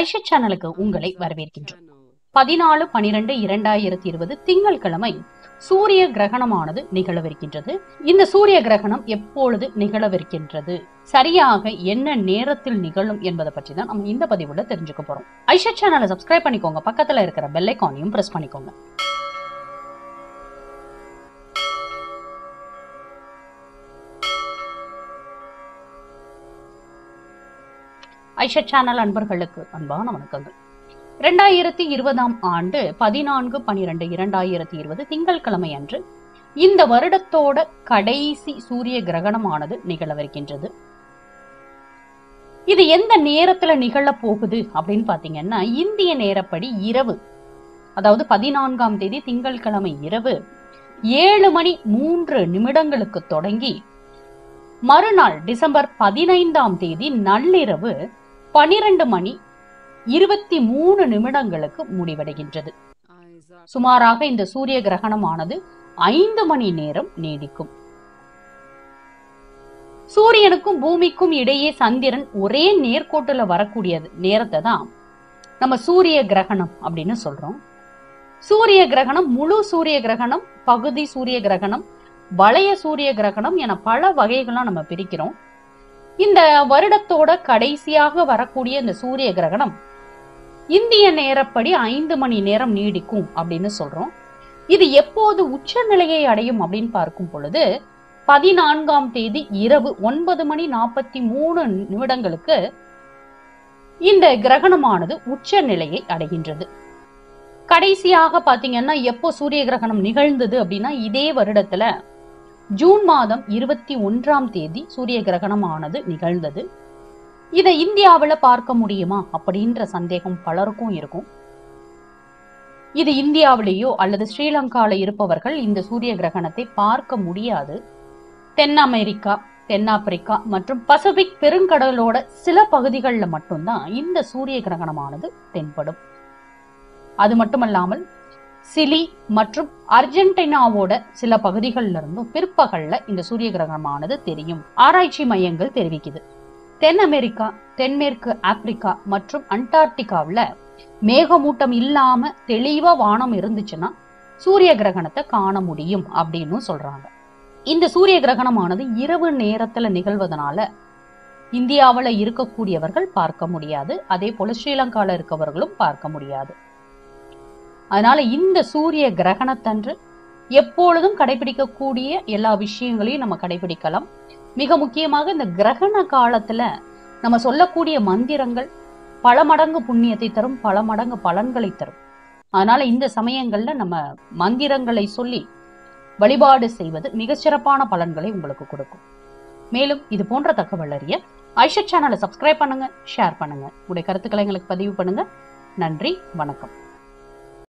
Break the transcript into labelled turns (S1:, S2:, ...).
S1: ஐஷா சேனலுக்கு உங்களை வரவேற்கின்றோம் பதினாலு பனிரெண்டு இரண்டாயிரத்தி இருபது திங்கட்கிழமை சூரிய கிரகணமானது நிகழவிருக்கின்றது இந்த சூரிய கிரகணம் எப்பொழுது நிகழவிருக்கின்றது சரியாக என்ன நேரத்தில் நிகழும் என்பதை பற்றி தான் நம்ம இந்த பதிவுல தெரிஞ்சுக்க போறோம் ஐஷா சேனலை சப்ஸ்கிரைப் பண்ணிக்கோங்க பக்கத்துல இருக்கிற பெல் ஐக்கானையும் பிரஸ் பண்ணிக்கோங்க ஐஷா சேனல் அன்பர்களுக்கு அன்பான வணக்கங்கள் இரண்டாயிரத்தி இருபதாம் ஆண்டு பதினான்கு பனிரெண்டு இரண்டாயிரத்தி இருபது திங்கட்கிழமை அன்று இந்த வருடத்தோட கடைசி சூரிய கிரகணமானது நிகழவிருக்கின்றது இது எந்த நேரத்துல நிகழ போகுது அப்படின்னு பாத்தீங்கன்னா இந்திய நேரப்படி இரவு அதாவது பதினான்காம் தேதி திங்கட்கிழமை இரவு ஏழு மணி மூன்று நிமிடங்களுக்கு தொடங்கி மறுநாள் டிசம்பர் பதினைந்தாம் தேதி நள்ளிரவு பனிரெண்டு மணி இருபத்தி மூணு நிமிடங்களுக்கு முடிவடைகின்றது சுமாராக இந்த சூரிய கிரகணமானது ஐந்து மணி நேரம் நீடிக்கும் சூரியனுக்கும் பூமிக்கும் இடையே சந்திரன் ஒரே நேர்கோட்டுல வரக்கூடிய நேரத்தை தான் நம்ம சூரிய கிரகணம் அப்படின்னு சொல்றோம் சூரிய கிரகணம் முழு சூரிய கிரகணம் பகுதி சூரிய கிரகணம் வளைய சூரிய கிரகணம் என பல வகைகள்லாம் நம்ம பிரிக்கிறோம் இந்த வருடத்தோட கடைசியாக வரக்கூடிய இந்த சூரிய கிரகணம் இந்திய நேரப்படி ஐந்து மணி நேரம் நீடிக்கும் அப்படின்னு சொல்றோம் இது எப்போது உச்ச நிலையை அடையும் அப்படின்னு பார்க்கும் பொழுது பதினான்காம் தேதி இரவு ஒன்பது மணி நாற்பத்தி மூணு நிமிடங்களுக்கு இந்த கிரகணமானது உச்ச நிலையை அடைகின்றது கடைசியாக பாத்தீங்கன்னா எப்போ சூரிய கிரகணம் நிகழ்ந்தது அப்படின்னா இதே வருடத்துல ஜூன் மாதம் இருபத்தி ஒன்றாம் தேதி சூரிய கிரகணம் ஆனது நிகழ்ந்தது இதை இந்தியாவுல பார்க்க முடியுமா அப்படின்ற சந்தேகம் பலருக்கும் இருக்கும் இது இந்தியாவிலேயோ அல்லது ஸ்ரீலங்கால இருப்பவர்கள் இந்த சூரிய கிரகணத்தை பார்க்க முடியாது தென் அமெரிக்கா தென்னாப்பிரிக்கா மற்றும் பசிபிக் பெருங்கடலோட சில பகுதிகளில் மட்டும்தான் இந்த சூரிய கிரகணமானது தென்படும் அது மட்டுமல்லாமல் சிலி மற்றும் அர்ஜென்டினாவோட சில பகுதிகளில் இருந்தும் பிற்பகல்ல இந்த சூரிய கிரகணமானது தெரியும் ஆராய்ச்சி மையங்கள் தெரிவிக்குது தென் அமெரிக்கா தென்மேற்கு ஆப்பிரிக்கா மற்றும் அண்டார்டிகாவுல மேகமூட்டம் இல்லாம தெளிவா வானம் இருந்துச்சுன்னா சூரிய கிரகணத்தை காண முடியும் அப்படின்னு சொல்றாங்க இந்த சூரிய கிரகணமானது இரவு நேரத்துல நிகழ்வதனால இந்தியாவுல இருக்கக்கூடியவர்கள் பார்க்க முடியாது அதே போல ஸ்ரீலங்கால இருக்கவர்களும் பார்க்க முடியாது அதனால இந்த சூரிய கிரகணத்தன்று எப்பொழுதும் கடைபிடிக்கக்கூடிய எல்லா விஷயங்களையும் நம்ம கடைபிடிக்கலாம் மிக முக்கியமாக இந்த கிரகண காலத்துல நம்ம சொல்லக்கூடிய மந்திரங்கள் பல மடங்கு புண்ணியத்தை தரும் பல மடங்கு பலன்களை தரும் அதனால இந்த சமயங்கள்ல நம்ம மந்திரங்களை சொல்லி வழிபாடு செய்வது மிக சிறப்பான பலன்களை உங்களுக்கு கொடுக்கும் மேலும் இது போன்ற தகவல் அறிய ஐஷா சேனலை சப்ஸ்கிரைப் பண்ணுங்க ஷேர் பண்ணுங்க உங்களுடைய கருத்துக்களை எங்களுக்கு பதிவு பண்ணுங்க நன்றி வணக்கம்